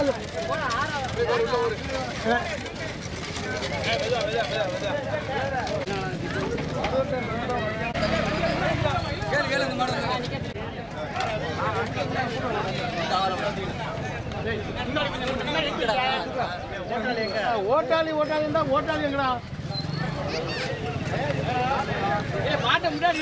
ஓட்டாளி ஓட்டாளி இருந்தா ஓட்டாளி எங்கடா மாட்ட முன்னாடி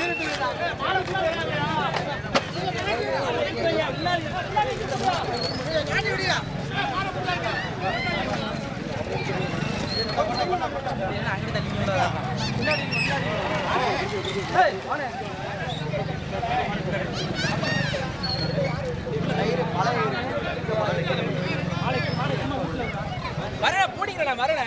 வரல பூடிக்கிறடா வரல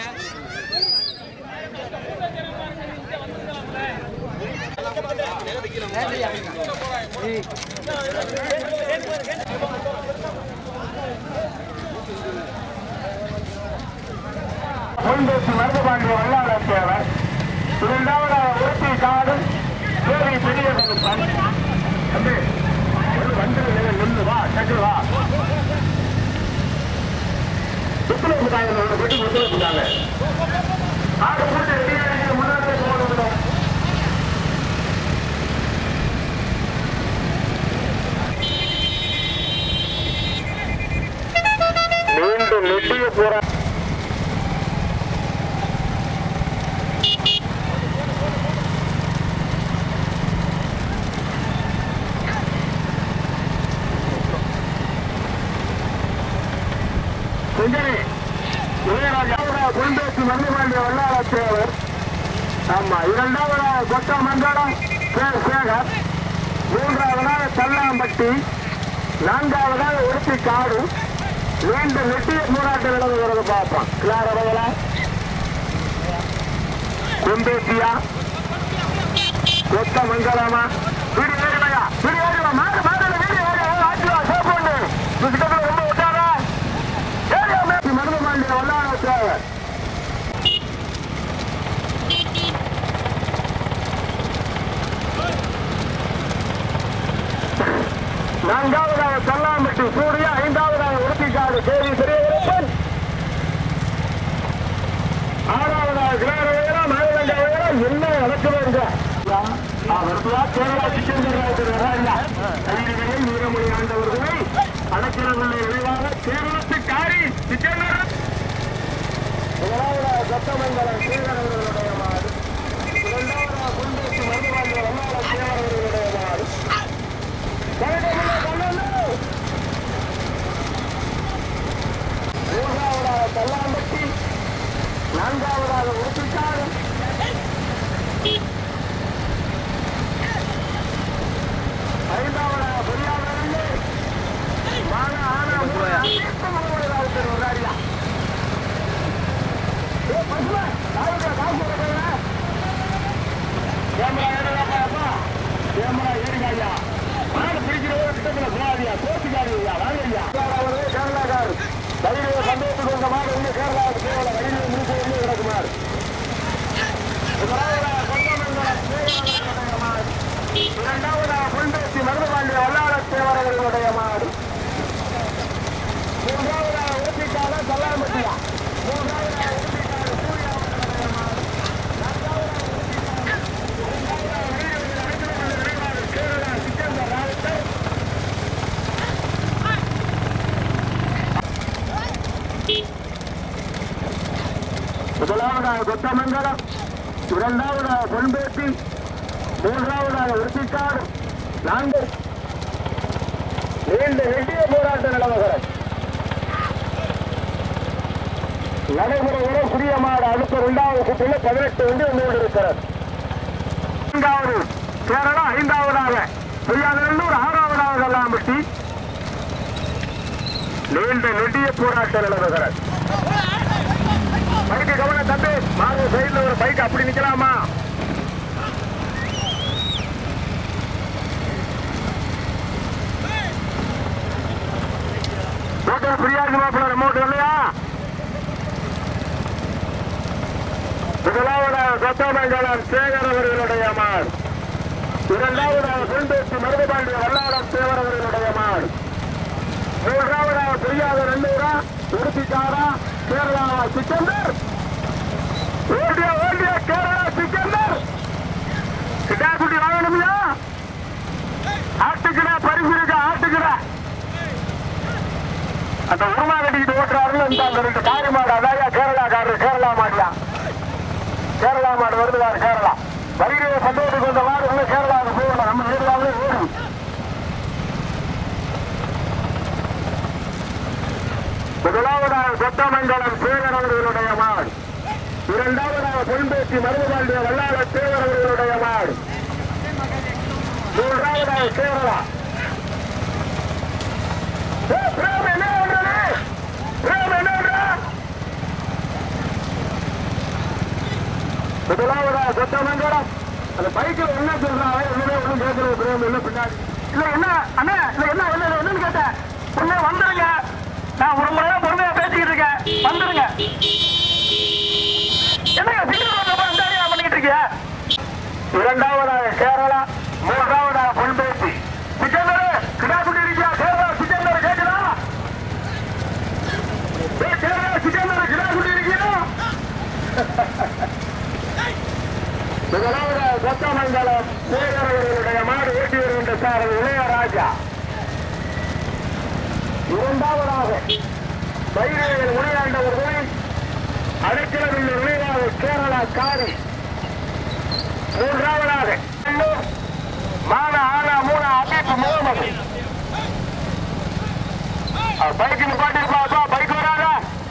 முன்பேசி மருதுபாண்டிய வல்லாளர் தேவர் இரண்டாவதாக உறுத்தி காடும் தேவி பெரிய கருப்பன் தம்பி ஒரு வந்து நின்று வா சட்டு வா சுற்றுலா முட்டாங்க ஒரு பெட்டி சுற்றுலா முட்டாங்க ஆடு போட்டு ரெடியாக முன்னாடி போகணும் மீண்டும் நெட்டிய போரா செஞ்சனே இளையராஜாவுடைய குண்டேசி மன்னிமாண்டிய வல்லாளர் தேவர் ஆமா இரண்டாவதாக கொட்ட மண்டலம் கே சேகர் மூன்றாவதாக தல்லாம்பட்டி நான்காவதாக உடுப்பி காடு நீண்ட நெட்டிய போராட்டம் நடந்துகிறது பார்ப்போம் கிளாரவங்களா குண்டேசியா கொத்த மங்கலமா வீடு ஏறிமையா வீடு ஏறிவா மாடு மாடு வீடு ஏறி ஆச்சுவா சேப்போண்டு கிட்டத்தில் ரொம்ப விட்டாரா மருதமாண்டிய வல்லாள தேவர் நான்காவதாக கல்லாம்பட்டி சூர்யா ஐந்தாவதாக உடுப்பிக்காடு கேவி பெரியவரப்பன் ஆறாவதாக கிரார உயரம் மாநிலங்க உயரம் என்ன நடக்குதுங்க கேரளா சிக்கந்தராஜர் வீரமொழி ஆண்டவர்களை அடக்கிறதுள்ள விளைவாக கேரளத்துக்காரி சிக்கந்தர் முதலாவதாக சத்தமங்கலம் ஸ்ரீதர் அவர்களுடைய மாடு இரண்டாவதாக குண்டேசி மருதுவாண்டிய வல்லாள தேவர் அவர்களுடைய மாடு கனகமுள்ள கண்ணனு. மூன்றாவதாக தல்லாம்பட்டி நான்காவதாக உடுப்பிக்காடு ஐந்தாவதாக பெரியாவிலே வாங்க ஆனா மூணு அனைத்து மூணுவதாக வர்றாரியா ஏ பசுமா காவுக்கு காசு கொடுக்கல கேமரா ஏடுறாப்பா அப்பா கேமரா ஏடுங்க ஐயா மாடு பிடிக்கிறவங்க கிட்டத்துல போகாதியா கோச்சுக்காதியா வாங்க ஐயா அவர்களே கேரளாக்கார் ரயில்வே சந்தேகத்துக்கு கொண்ட மாடு வந்து கேரளாவுக்கு தேவையில்ல ரயில்வே முடிச்சு வந்து கிடக்கு மாடு முதலாவதாக கொண்டமங்கலம் தேவர்களுடைய மாடு இரண்டாவதாக கொண்டேசி மருதபாண்டிய வல்லாள தேவர் அவர்களுடைய மாடு மூன்றாவதாக ஊட்டிக்கால கல்லாம்பட்டியா மூன்றாவதாக ஊட்டிக்கால சூர்யா அவர்களுடைய மாடு நான்காவதாக ஊட்டிக்கால இரண்டாவதாக வீரர்கள் அனைத்து நிறைவாக கேரளா சிக்கந்தர் ராவுத்தர் முதலாவதாக கொத்தமங்கலம் இரண்டாவதாக பொன்பேட்டி மூன்றாவதாக உருத்திக்காடு நான்கு நீண்ட நெடிய போராட்டம் நிலவுகிறது நடைமுறை வரை புதிய மாடு அடுத்த இரண்டாவது சுற்றில் பதினெட்டு வந்து வந்து கொண்டிருக்கிறது நான்காவது கேரளா ஐந்தாவதாக பெரியாநல்லூர் ஆறாவதாக கல்லாம்பட்டி நீண்ட நெடிய போராட்டம் நிலவுகிறது பைக்கு கவனம் தம்பி மாடு சைடுல ஒரு பைக் அப்படி நிக்கலாமா மோட்டர் ஃப்ரீயா இருக்கு மாப்பிள்ள ரிமோட் இல்லையா முதலாவதாக கொத்தமங்கலம் சேகர் அவர்களுடைய மாடு இரண்டாவதாக சுந்தேசி மருதுபாண்டிய வல்லாளம் தேவர் அவர்களுடைய மாடு மூன்றாவதாக பெரியாத நெல்லூரா உடுப்பிக்காரா கேரளாவா சிக்கந்தர் ஓடிய ஓடிய கேரளா சிக்கந்தர் கிட்டாக்குடி வாங்கணுமியா ஆட்டுக்கிற பரிசு இருக்கு ஆட்டுக்கிற அந்த உருமா கட்டிக்கிட்டு ஓட்டுறாருல இந்த அந்த ரெண்டு காரி மாடு அதாயா கேரளாக்காரரு கேரளா மாடியா கேரளா மாடு வருதுகாரு கேரளா வரிகளை சந்தோஷத்துக்கு வந்த மாடு உள்ள கேரளாவுக்கு போகணும் நம்ம ஏரியாவிலே ஓடும் முதலாவதாக கொத்தமங்கலம் சேகர் அவர்களுடைய மாடு இரண்டாவதாக பொன்பேசி மருதுபாண்டிய வல்லாள தேவர் அவர்களுடைய மாடு மூன்றாவதாக கேரளா ஏ, பிரேம் என்ன பண்றது? பிரேம் என்ன பண்ற? முதலாவதாக கொத்தமங்கலம் அந்த பைக்கில் என்ன சொல்றாங்க என்னமே ஒண்ணும் கேட்கறது பிரேம் என்ன பின்னாடி இல்ல என்ன அண்ணா இல்ல என்ன என்ன என்னன்னு கேட்டேன் பொண்ணு வந்துருங்க நான் ஒரு முறையா பொறுமையா பேசிக்கிட்டு இருக்கேன் வந்துருங்க என்னங்க சீக்கிரம் வந்தப்ப இந்த ஐடியா பண்ணிக்கிட்டு இருக்கீங்க இரண்டாவதாக கேரளா மூன்றாவதாக பொன்பேசி சிக்கந்தர் கிடாக்குடி இருக்கியா கேரளா சிக்கந்தர் கேட்குதா ஏய், கேரளா சிக்கந்தர் கிடாக்குடி இருக்கியா முதலாவதாக கொத்தமங்கலம் சேகரவர்களுடைய மாடு ஓட்டி வருகின்ற சார் இளையராஜா இரண்டாவதாக வைரவியல் முனையாண்டவர்களை அடைக்கலவில் நினைவாக கேரளா காரி மூன்றாவதாக மான ஆனா மூணா அபீப் முகமது பைக்கு நிப்பாட்டிருப்பாப்பா பைக் வராத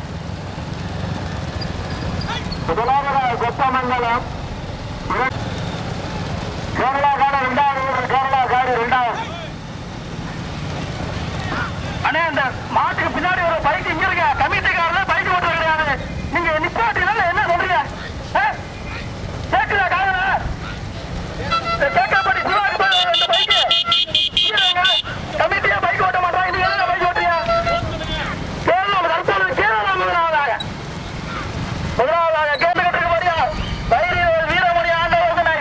முதலாவதாக கொத்தமங்கலம் இர- கேரளா காடு ரெண்டாவது ஊர் கேரளா காடு ரெண்டாவது அண்ணே அந்த மாட்டுக்கு பின்னாடி ஒரு பைக் இங்க இருக்க கமிட்டிக்காரர் பைக் ஓட்டுறது கிடையாது நீங்க நிப்பாட்டினால என்ன சொல்றீங்க ஆ? கேக்குதா காதல கேட்கப்படி சிவாஜி போய் அந்த பைக்கு கமிட்டியா பைக் ஓட்ட மாட்டாங்க நீங்க என்ன பைக் ஓட்டுறீங்க கேரளா தற்போது கேரளா முதலாவதாக முதலாவதாக கேட்டு கட்டுக்கு தைரிய வீரமணி ஆண்டவர்களை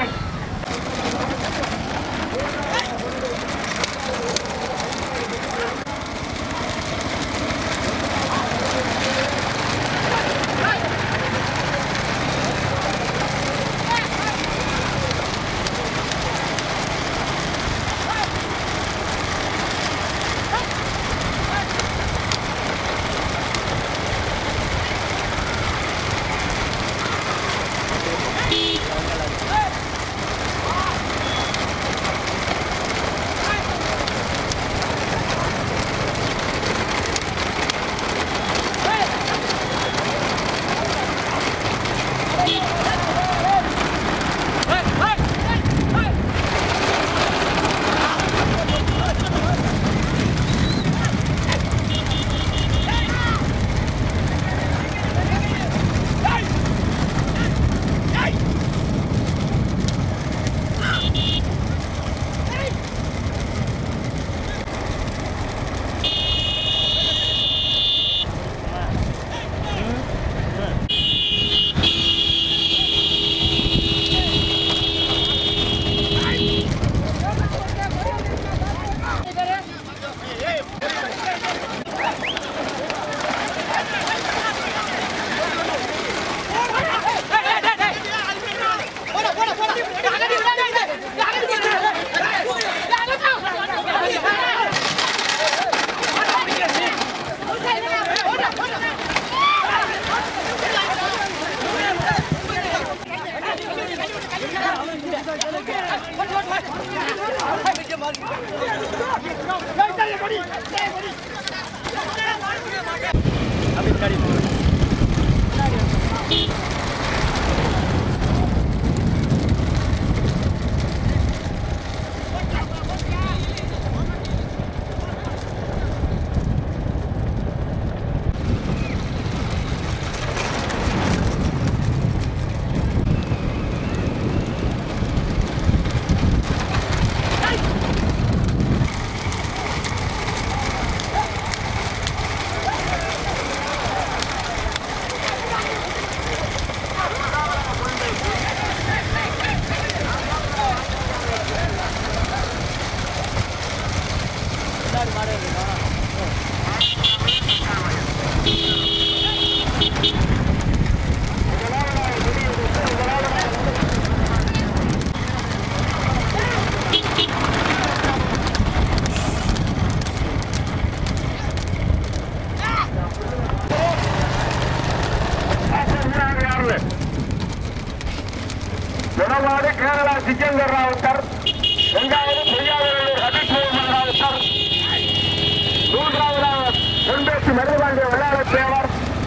மாடு கேரளா சிக்கந்தர் ராவுத்தர் இரண்டாவது பொய்யாளர் அபிஷ் முகமது ராவுத்தர் மூன்றாவதாக பொன்பேசி மருதுபாண்டிய வெள்ளாளர் தேவர்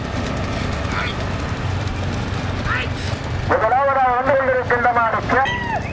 முதலாவதாக வந்து கொண்டிருக்கின்ற மாடு கே-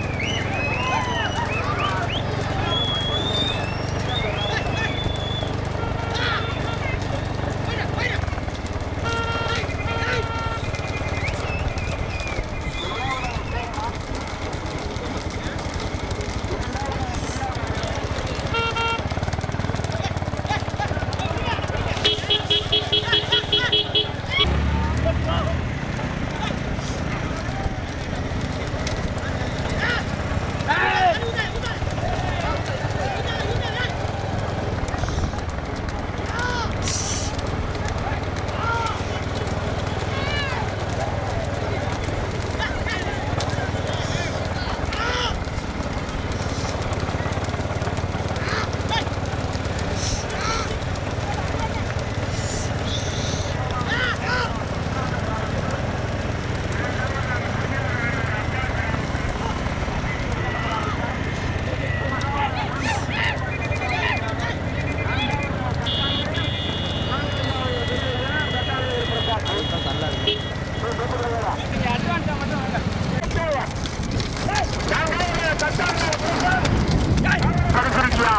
கடைசியா.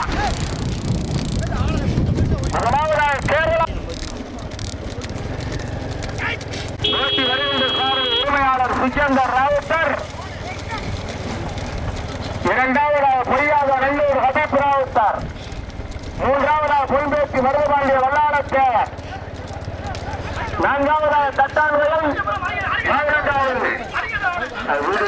முதலாவதாக கேரளா நூற்றி வருகின்ற சாரதி உரிமையாளர் சுஜந்தர் ராவுத்தர் இரண்டாவதாக பொய்யாத நல்லூர் ஹபீப் ராவுத்தர் மூன்றாவதாக பொன்பேசி மருதபாண்டிய வல்லாரத்தேவர் நான்காவதாக தட்டான்வயம் பதினெட்டாவது அது வீடு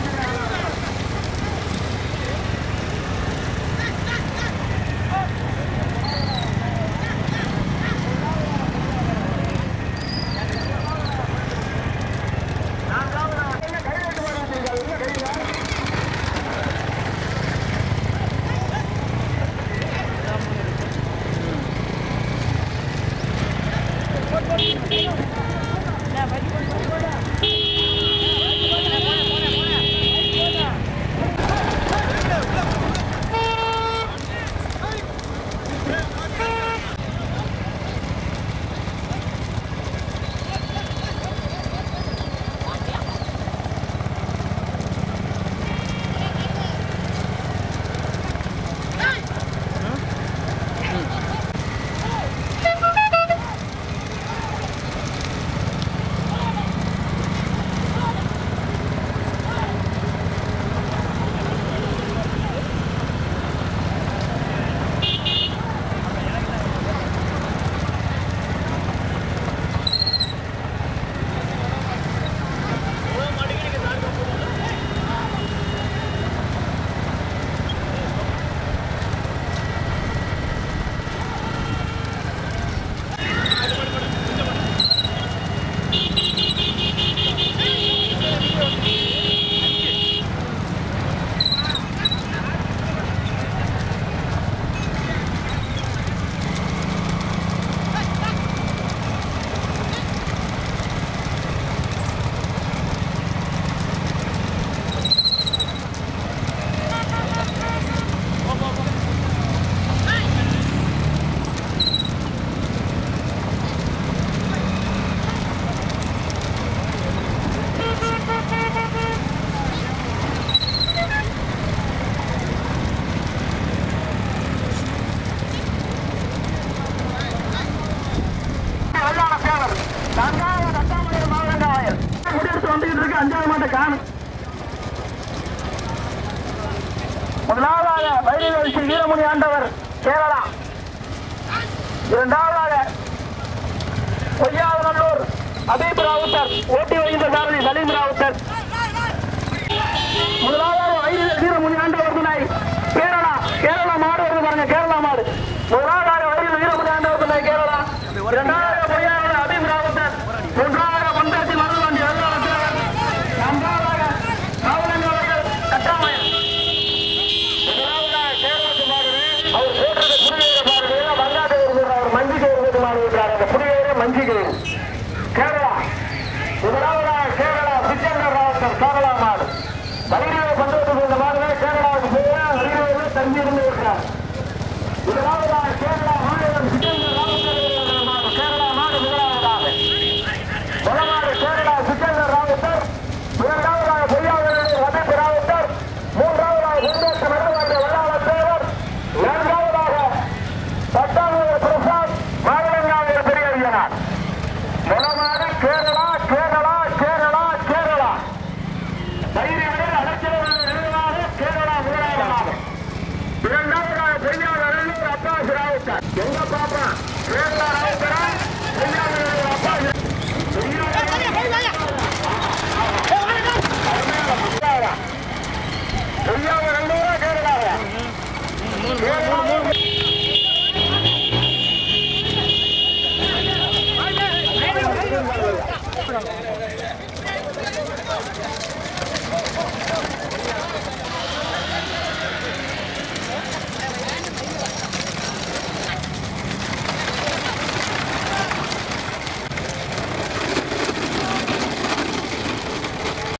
முதலாவதாக வைரவேல் ஸ்ரீ வீரமணி ஆண்டவர் கேரளா இரண்டாவதாக பொய்யாவநல்லூர் அபீப் ராவுத்தர் ஓட்டி வருகின்ற சாரதி சலீம் ராவுத்தர் முதலாவதாக வைரவேல் வீரமணி ஆண்டவர் துணை கேரளா கேரளா மாடு வருது பாருங்க கேரளா மாடு முதலாவதாக வைரவேல் வீரமணி ஆண்டவர் துணை கேரளா இரண்டாவதாக பொய்யாவன அபீப் ராவுத்தர் மூன்றாவதாக பொன்ராசி மருதுவண்டி வெள்ளாளர் நான்காவதாக காவலங்கள் கட்டாமயம் முதலாவதாக கேரளத்து மாடுவே, அவர் போட்டது புலிகேறு மாடு, ஏதோ மங்காட்டு இருக்கிற அவர் மஞ்சிகை இருக்கிறது மாடு விட்டார். அந்த புலிகேறு மஞ்சிகை. கேரளா முதலாவதாக கேரளா சிக்கந்தர் ராவுத்தர் கேரளா மாடு. முதலாவது கேரளா கேரளா கேரளா கேரளா தைரியமே அடைச்சலாக நிறுவனாக கேரளா முதலாவதாக இரண்டாவதாக பெரியார் அருளூர் அப்பாஸ் ராவுத்தர் எங்க பாப்பா